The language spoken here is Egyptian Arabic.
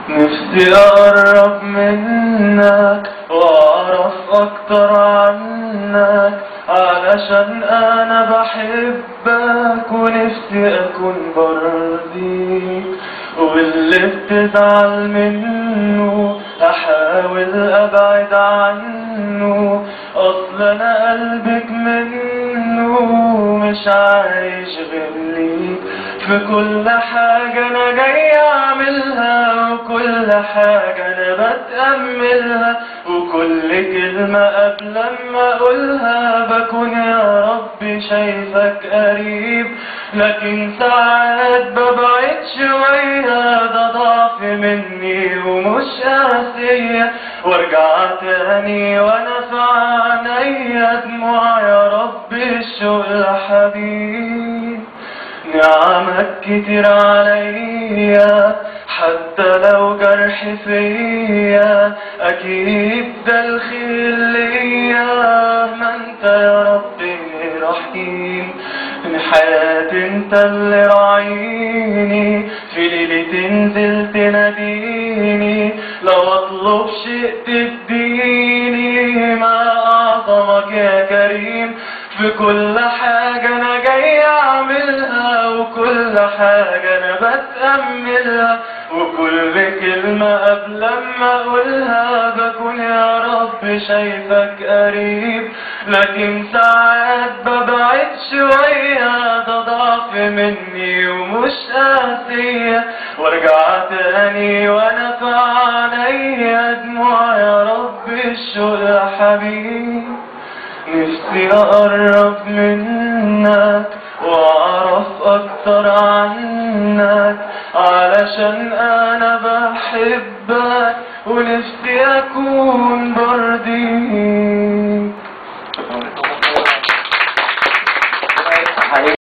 نفسي أقرب منك وأعرف أكتر عنك علشان أنا بحبك ونفسي أكون برضيك واللي بتزعل منه أحاول أبعد عنه أصل أنا قلبك منه مش عايش غير ليك في كل حاجة أنا جاي أعملها وكل حاجة أنا بتأملها وكل كلمة قبل ما أقولها بكون يا رب شايفك قريب لكن ساعات ببعد شوية ده ضعف مني ومش قاسية وارجع تاني وانا في عينيا دموع يا رب الشوق الحبيب نعمك كتير عليا حتى لو جرح فيا اكيد ده الخير ليا ما انت يا ربي رحيم من حياتي انت اللي راعيني في ليلة تنزل تناديني لو اطلب شيء تديني ما اعظمك يا كريم في كل حاجة انا جاي اعملها وكل حاجة انا بتأملها وكل كلمة قبل ما اقولها بكون يا رب شايفك قريب لكن ساعات ببعد شوية ده ضعف مني ومش قاسية وارجع تاني وانا في عينيا دموع يا رب الشوق يا حبيب نفسي أقرب منك وأعرف أكتر عنك علشان أنا بحبك ونفسي أكون برضيك